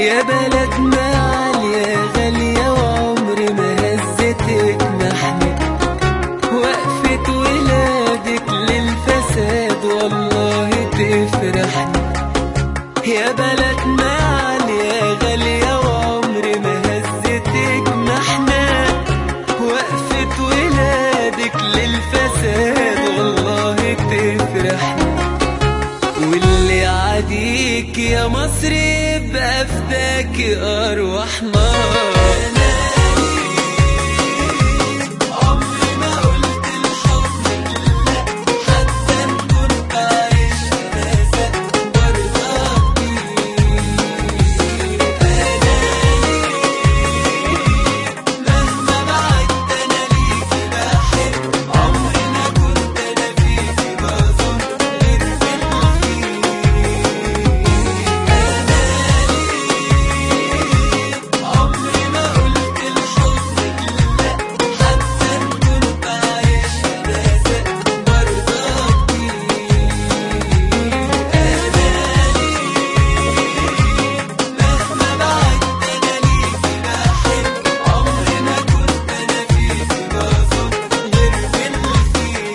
يا بلدنا عالية غالية وعمري ما هزتك محنك وقفة ولادك للفساد والله تفرحني يا بلدنا عالية غالية وعمري ما هزتك محنة وقفة ولادك للفساد والله تفرحني واللي عاديك يا مصر يبقى فداك أرواحنا عمري ما قلت لحضنك لا حتى إن كنت عايش ناسك برضاكي مهما بعدت أنا ليكي بحب عمري ما كنت أنا فيكي بظن غير عمري ما قلت لحضنك لا حتى إن كنت عايش ناسك برضاكي مهما بعدت أنا ليكي بحب عمري ما كنت أنا فيكي بظن غير بالخير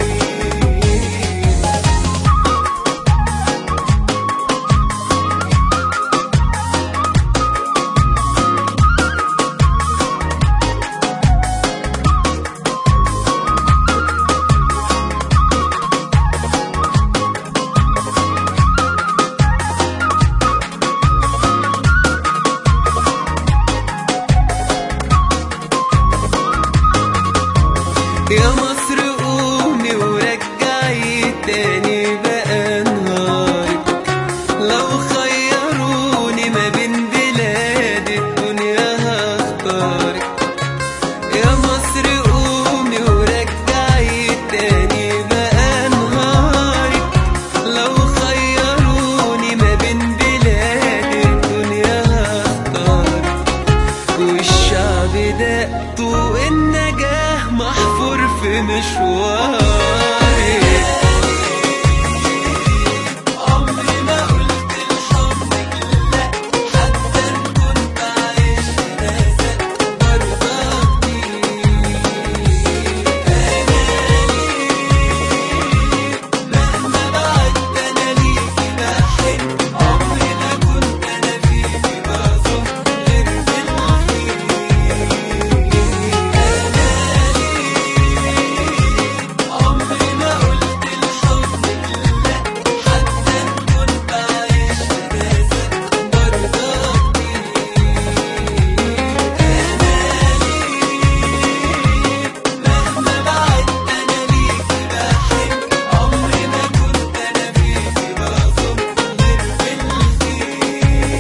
يا مصر قومي ورجعي تاني بقى نهارك لو خيروني ما بين بلاد الدنيا هختارك يا مصر قومي ورجعي تاني بقى نهارك لو خيروني ما بين بلاد الدنيا هختارك والشعب ده طوق النجاح محفور في مشواري عمري ما قلت لحضنك لا حتى إن كنت عايش ناسك برضاكي مهما بعدت أنا ليكي بحب عمري ما كنت أنا فيكي بظن غير بالخير عمري ما قلت لحضنك لا حتى إن كنت عايش ناسك برضاكي مهما بعدت أنا ليكي بحب عمري ما كنت أنا فيكي بظن غير بالخير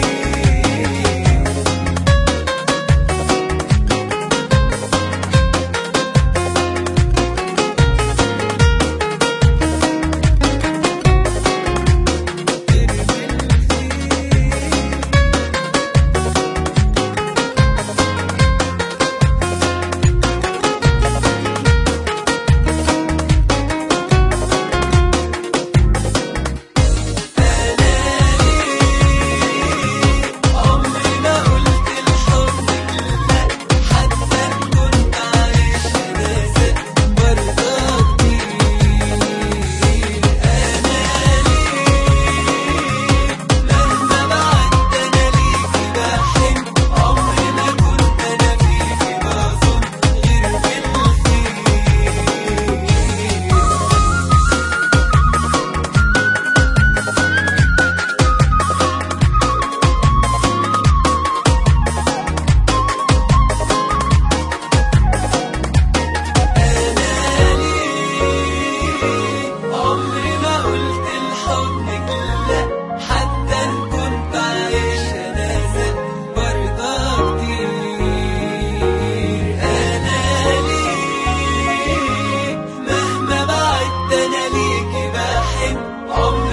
عمري ما قلت لحضنك لا حتى إن كنت عايش ناسك برضاكي مهما بعدت أنا ليكي بحب عمري ما كنت أنا فيكي بظن غير بالخير عمري ما قلت لحضنك لا حتى إن كنت عايشة ناسك برضاك كتير أنا ليك مهما بعدت أنا ليكي بحب عمري